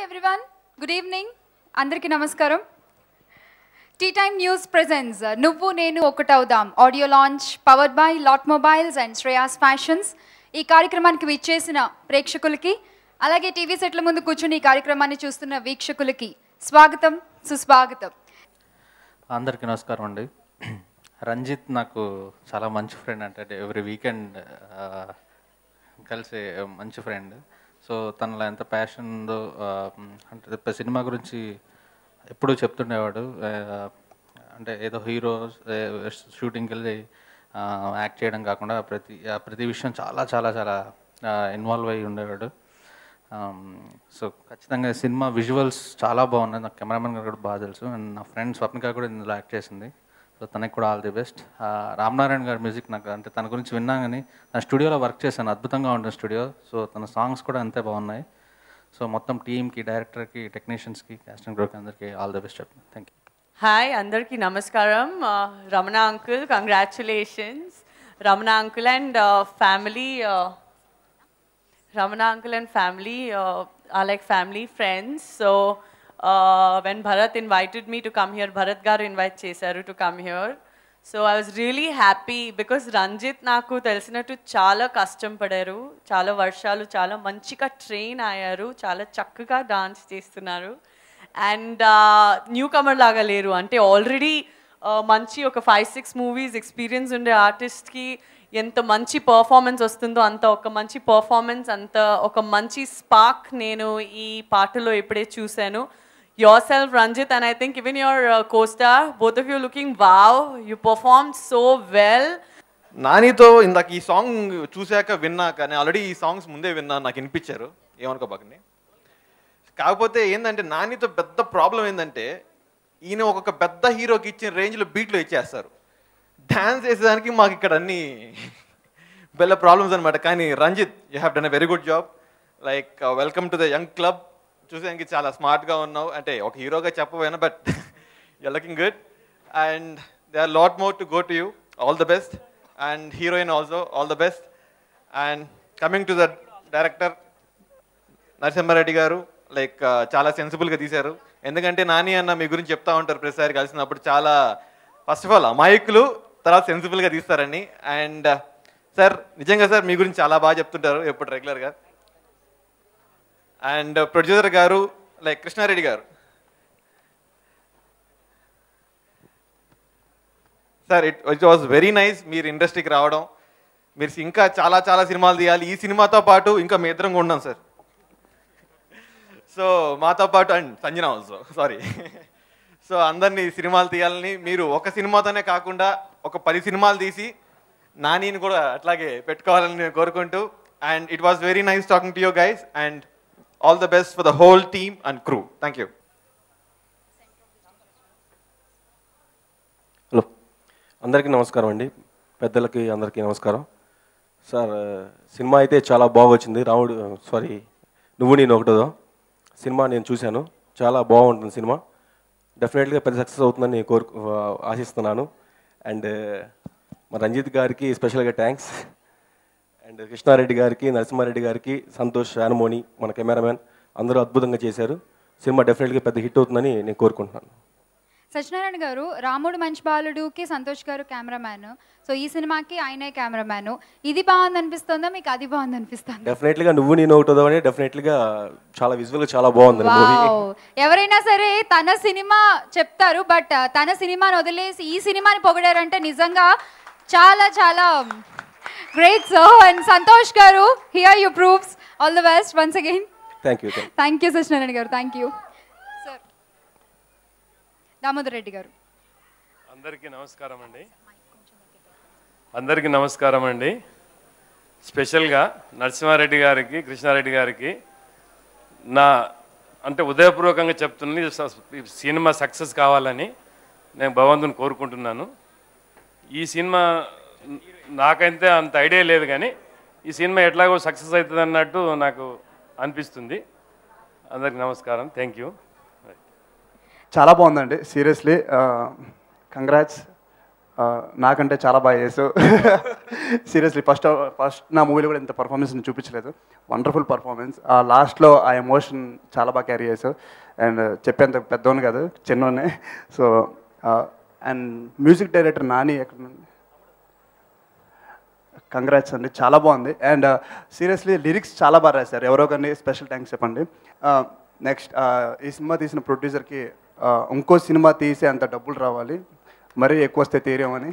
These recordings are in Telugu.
ఎవ్రీవన్ గుడ్ ఈవినింగ్ అందరికీ నమస్కారం టీ టైమ్ న్యూస్ ప్రెజెన్స్ నువ్వు నేను ఒకటవుదాం audio launch powered by lot mobiles and Shreyas fashions ఈ కార్యక్రమానికి విచ్చేసిన ప్రేక్షకులకి అలాగే టీవీ సెట్ల ముందు కూర్చుని ఈ కార్యక్రమాన్ని చూస్తున్న వీక్షకులకి స్వాగతం సుస్వాగతం అందరికీ నమస్కారం అండి రంజిత్ నాకు చాలా మంచి ఫ్రెండ్ అంటే ఎవ్రీ వీకెండ్ కలిసే మంచి ఫ్రెండ్ సో తనలో ఎంత ప్యాషన్ ఉందో ఆ, అంటే ఇప్పుడు సినిమా గురించి ఎప్పుడూ చెప్తుండేవాడు ఆ, అంటే ఏదో హీరో షూటింగ్కి వెళ్ళి యాక్ట్ చేయడం కాకుండా ప్రతి ఆ, ప్రతి విషయం చాలా చాలా చాలా ఇన్వాల్వ్ అయ్యి ఉండేవాడు సో ఖచ్చితంగా ఈ సినిమా విజువల్స్ చాలా బాగున్నాయి నాకు కెమెరామెన్ గారు కూడా బాగా తెలుసు అండ్ నా ఫ్రెండ్ స్వప్నిక కూడా ఇందులో యాక్ట్ చేసింది సో తనకి కూడా ఆల్ ది బెస్ట్ రామనారాయణ గారి మ్యూజిక్ నాకు అంటే తన గురించి విన్నా కానీ నా స్టూడియోలో వర్క్ చేశాను అద్భుతంగా ఉంటుంది స్టూడియో సో తన సాంగ్స్ కూడా అంతే బాగున్నాయి సో మొత్తం టీమ్కి డైరెక్టర్కి టెక్నీషియన్స్కి కాస్టింగ్ గ్రూప్కి అందరికీ ఆల్ ది బెస్ట్ చెప్తాను థ్యాంక్ యూ హాయ్ అందరికీ నమస్కారం Ramana uncle congratulations Ramana uncle and family Ramana uncle and family are like family friends so uh, when bharat invited me to come here bharat garu invite చేశారు to come here so I was really happy because Ranjith నాకు తెలిసినట్టు చాలా కష్టం పడారు చాలా వర్షాలు చాలా మంచిగా ట్రైన్ అయ్యారు చాలా చక్కగా డాన్స్ చేస్తున్నారు అండ్ న్యూ కమర్ లాగా లేరు అంటే ఆల్రెడీ మంచి ఒక ఫైవ్ సిక్స్ మూవీస్ ఎక్స్పీరియన్స్ ఉండే ఆర్టిస్ట్కి ఎంత మంచి పర్ఫార్మెన్స్ వస్తుందో అంత ఒక మంచి పర్ఫార్మెన్స్ అంత ఒక మంచి స్పార్క్ నేను ఈ పాటలో ఇప్పుడే చూశాను yourself Ranjith and I think even your costar both of you looking wow you perform so well నానితో ఇందాక ఈ సాంగ్ చూశాక విన్నాక నేను ఆల్రెడీ ఈ సాంగ్స్ ముందే విన్నా నాకు వినిపించారు ఏమనుకోబాకండి కాకపోతే ఏంటంటే నానితో పెద్ద ప్రాబ్లం ఏంటంటే ఈయన ఒక్కొక్క పెద్ద హీరోకి ఇచ్చిన రేంజ్లో బీట్లో ఇచ్చేస్తారు డ్యాన్స్ వేసేదానికి మాకు ఇక్కడ అన్ని పెద్ద ప్రాబ్లమ్స్ అనమాట కానీ Ranjith you have done a very good job like welcome to the young club చూసేదానికి చాలా స్మార్ట్గా ఉన్నావు అంటే ఒక హీరోగా చెప్పబోయినా but you looking good and they are lot more to go to you all the best and heroine also all the best and coming to the director Narasimha Reddy garu like చాలా సెన్సిబుల్గా తీశారు ఎందుకంటే నాని అన్న మీ గురించి చెప్తా ఉంటారు ప్రతిసారి కలిసినప్పుడు చాలా ఫస్ట్ ఆఫ్ ఆల్ అమాయకులు తర్వాత సెన్సిబుల్గా తీస్తారని అండ్ సార్ నిజంగా సార్ మీ గురించి చాలా బాగా చెప్తుంటారు ఎప్పుడు రెగ్యులర్గా and producer garu like Krishna Reddy garu sir it it was very nice మీరు ఇండస్ట్రీకి రావడం మీరు ఇంకా చాలా చాలా సినిమాలు తీయాలి ఈ సినిమాతో పాటు ఇంకా మీ ఇద్దరం కూడా ఉన్నాం సార్ సో మాతో పాటు and Sanjana also sorry so అందరినీ సినిమాలు తీయాలని మీరు ఒక సినిమాతోనే కాకుండా ఒక పది సినిమాలు తీసి నానిని కూడా అట్లాగే పెట్టుకోవాలని నేను కోరుకుంటూ and it was very nice talking to you guys and all the best for the whole team and crew thank you hello అందరికీ నమస్కారం అండి పెద్దలకి అందరికీ నమస్కారం సార్ సినిమా అయితే చాలా బాగా వచ్చింది రాముడు సారీ నువ్వు నేను ఒకటోదో సినిమా నేను చూశాను చాలా బాగుంటుంది సినిమా డెఫినెట్గా పెద్ద సక్సెస్ అవుతుందని నేను కోరు ఆశిస్తున్నాను అండ్ మా రంజిత్ గారికి స్పెషల్గా థ్యాంక్స్ అండ్ కృష్ణారెడ్డి గారికి నరసింహారెడ్డి గారికి సంతోష్ యానమోని మన కెమెరామెన్ అందరూ అద్భుతంగా చేశారు సినిమా డెఫినెట్గా పెద్ద హిట్ అవుతుందని నేను కోరుకుంటున్నాను సత్యనారాయణ గారు రాముడు మంచి బాలుడుకి సంతోష్ గారు కెమెరామ్యాన్ సో ఈ సినిమాకి ఆయనే కెమెరామ్యాన్ ఇది బాగుంది అనిపిస్తుందా మీకు అది బాగుంది అనిపిస్తుందా డెఫినెట్లీగా నువ్వు నేను ఒకటో అని డెఫినెట్లీగా చాలా విజువల్గా చాలా బాగుంది మూవీ వావ్. ఎవరైనా సరే తన సినిమా చెప్తారు బట్ తన సినిమాని వదిలేసి ఈ సినిమాని పొగిడారంటే నిజంగా చాలా చాలా great so and Santosh garu here you proofs all the best once again thank you thank thank you Satyanarayana garu thank you sir Damodar Reddy garu అందరికీ నమస్కారం అండి అందరికీ నమస్కారం అండి స్పెషల్గా నరసింహారెడ్డి గారికి కృష్ణారెడ్డి గారికి నా అంటే ఉదయపూర్వకంగా చెప్తున్నది స- ఈ సినిమా సక్సెస్ కావాలని నేను భగవంతుని కోరుకుంటున్నాను ఈ సినిమా నాకైతే అంత ఐడియా లేదు కానీ ఈ సినిమా ఎట్లాగో సక్సెస్ అవుతుంది అన్నట్టు నాకు అనిపిస్తుంది అందరికీ నమస్కారం థ్యాంక్ యూ చాలా బాగుందండి సీరియస్లీ కంగ్రాట్స్ నాకంటే చాలా బాగా చేసావు సీరియస్లీ ఫస్ట్ ఫస్ట్ నా మూవీలో కూడా ఇంత పర్ఫార్మెన్స్ చూపించలేదు వండర్ఫుల్ పర్ఫార్మెన్స్ ఆ లాస్ట్లో ఆ ఎమోషన్ చాలా బాగా క్యారీ చేసావు అండ్ చెప్పేంత పెద్దోని కాదు చిన్నోనే so and music director Nani ఎక్కడ కంగ్రాట్స్ అండి చాలా బాగుంది అండ్ సీరియస్లీ లిరిక్స్ చాలా బాగా రాశారు ఎవరో కానీ స్పెషల్ థ్యాంక్స్ చెప్పండి నెక్స్ట్ ఈ సినిమా తీసిన ప్రొడ్యూసర్కి ఇంకో సినిమా తీసే అంత డబ్బులు రావాలి మరీ ఎక్కువ వస్తే తీరేమని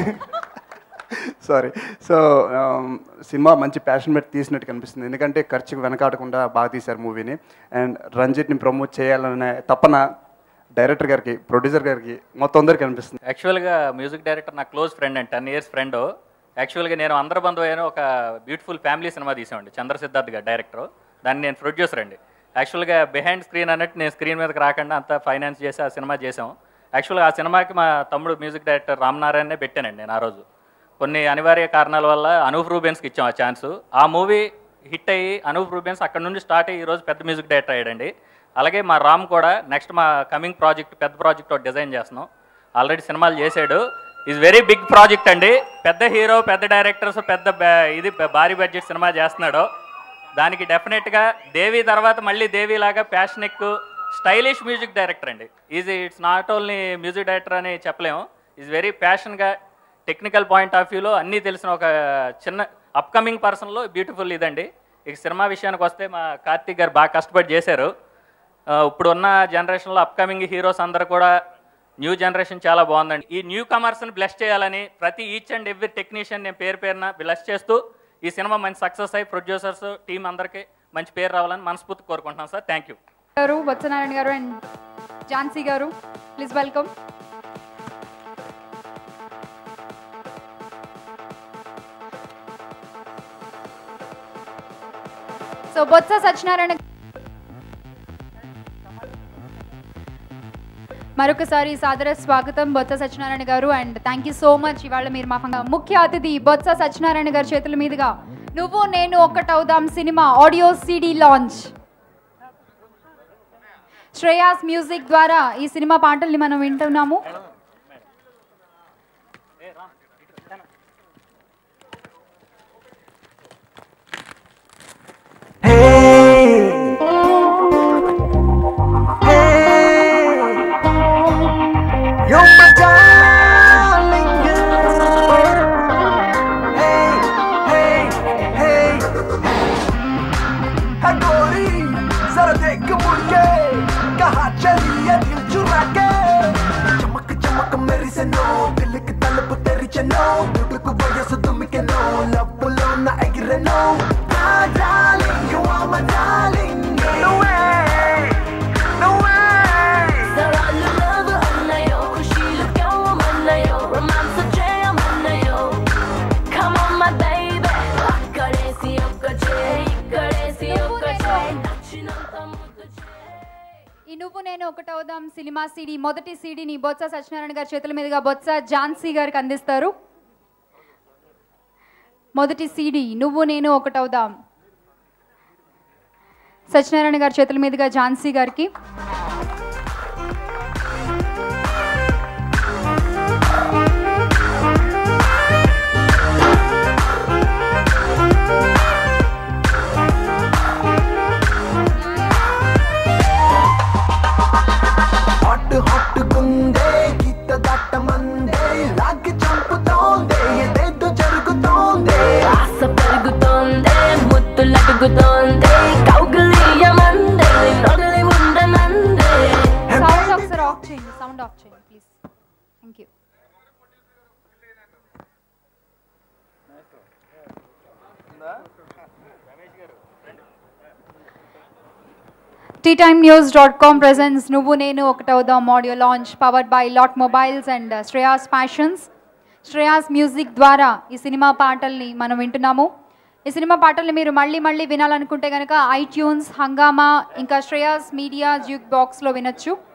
సారీ సో సినిమా మంచి ప్యాషన్ పెట్టి తీసినట్టు కనిపిస్తుంది ఎందుకంటే ఖర్చుకు వెనకాడకుండా బాగా తీశారు మూవీని అండ్ రంజిత్ని ప్రమోట్ చేయాలనే తపన డైరెక్టర్ గారికి ప్రొడ్యూసర్ గారికి మొత్తం అందరికీ కనిపిస్తుంది యాక్చువల్గా మ్యూజిక్ డైరెక్టర్ నా క్లోజ్ ఫ్రెండ్ అండి టెన్ ఇయర్స్ ఫ్రెండ్ యాక్చువల్గా నేను అందరి బంధువు అయిన ఒక బ్యూటిఫుల్ ఫ్యామిలీ సినిమా తీసామండి చంద్ర సిద్ధార్థ్ గారు డైరెక్టర్ దాన్ని నేను ప్రొడ్యూసర్ అండి యాక్చువల్గా బిహైండ్ స్క్రీన్ అన్నట్టు నేను స్క్రీన్ మీదకి రాకుండా అంతా ఫైనాన్స్ చేసి ఆ సినిమా చేసాం యాక్చువల్గా ఆ సినిమాకి మా తమ్ముడు మ్యూజిక్ డైరెక్టర్ రామ్ నారాయణనే పెట్టానండి నేను ఆ రోజు కొన్ని అనివార్య కారణాల వల్ల అనూప్ రూబెన్స్కి ఇచ్చాం ఆ ఛాన్స్ ఆ మూవీ హిట్ అయ్యి అనూప్ రూబెన్స్ అక్కడ నుండి స్టార్ట్ అయ్యి ఈరోజు పెద్ద మ్యూజిక్ డైరెక్టర్ అయ్యాడండి అలాగే మా రామ్ కూడా నెక్స్ట్ మా కమింగ్ ప్రాజెక్ట్ పెద్ద ప్రాజెక్ట్ ఒకటి డిజైన్ చేస్తున్నాం ఆల్రెడీ సినిమాలు చేశాడు ఈజ్ వెరీ బిగ్ ప్రాజెక్ట్ అండి పెద్ద హీరో పెద్ద డైరెక్టర్స్ పెద్ద బా- ఇది భారీ బడ్జెట్ సినిమా చేస్తున్నాడు దానికి డెఫినెట్గా దేవి తర్వాత మళ్ళీ దేవి లాగా ప్యాషనిక్ స్టైలిష్ మ్యూజిక్ డైరెక్టర్ అండి is it's not only music director అని చెప్పలేము ఈజ్ వెరీ ప్యాషన్గా టెక్నికల్ పాయింట్ ఆఫ్ వ్యూలో అన్నీ తెలిసిన ఒక చిన్న అప్కమింగ్ పర్సన్లో బ్యూటిఫుల్ ఇదండి ఇక సినిమా విషయానికి వస్తే మా కార్తీక్ గారు బాగా కష్టపడి చేశారు ఆ, ఇప్పుడు ఉన్న జనరేషన్లో అప్కమింగ్ హీరోస్ అందరు కూడా న్యూ జనరేషన్ చాలా బాగుందండి ఈ న్యూ కమర్స్ని బ్లెస్ చేయాలని ప్రతి ఈచ్ అండ్ ఎవ్రీ టెక్నీషియన్ నేను పేరు పేరున బ్లెస్ చేస్తూ ఈ సినిమా మంచి సక్సెస్ అయ్యి ప్రొడ్యూసర్స్ టీం అందరికీ మంచి పేరు రావాలని మనస్ఫూర్తి కోరుకుంటున్నాను సార్ థ్యాంక్ యూ గారు బొత్సనారాయణ గారు and Jhansi garu please welcome so Botsa Satyanarayana మరొకసారి సాదర స్వాగతం Botsa Satyanarayana garu and thank you so much ఇవాళ మీరు మా ఫంగ- ముఖ్య అతిథి బొత్స సత్యనారాయణ గారి చేతుల మీదుగా నువ్వు నేను ఒక్కటవుదాం సినిమా audio CD launch Shreyas music ద్వారా ఈ సినిమా పాటల్ని మనం వింటున్నాము You're my darling girl. Hey, hey, hey. है गोरी जरा देख मुड़ के कहा चली है दिल चुरा के चमक चमक मेरी से नो दिल की तलब तेरी चनो दुख वजह से तुम के नो लब लो ना एगिरे नो Ah, darling, you are my darling. No way, no way. 사랑을 love 없나요 खुशी를 겨우 만나요 romance 체험하나요 Come on my baby 아까레시 엇가제 이까레시 엇가제 낚시는 묻어제 ఈ నువ్వు నేను ఒకటవుదాం సినిమా సీడీ మొదటి సీడీని బొత్స సత్యనారాయణ గారి చేతుల మీదుగా బొత్స ఝాన్సీ గారికి అందిస్తారు మొదటి సీడీ నువ్వు నేను ఒకటవుదాం సత్యనారాయణ గారి చేతుల మీదుగా ఝాన్సీ గారికి హాట్ హాట్ గుండే గీత దాట మందే లాగి చంపుతోందే ఏదేదో జరుగుతోందే ఆశ పెరుగుతోందే ముద్దులు అడుగుతోందే కౌగిలియమందే నొదలి ఉండనందే సౌండ్ ఒకసారి ఆఫ్ చేయండి సౌండ్ ఆఫ్ చేయండి please thank you tea time news dot com presence నువ్వు నేను ఒకటవుదాం audio launch powered by lot mobiles and Shreyas fashions Shreyas music ద్వారా ఈ సినిమా పాటల్ని మనం వింటున్నాము ఈ సినిమా పాటల్ని మీరు మళ్ళీ మళ్ళీ వినాలనుకుంటే కనుక ఐట్యూన్స్ హంగామా ఇంకా శ్రేయాస్ మీడియా జ్యూక్ బాక్స్లో వినొచ్చు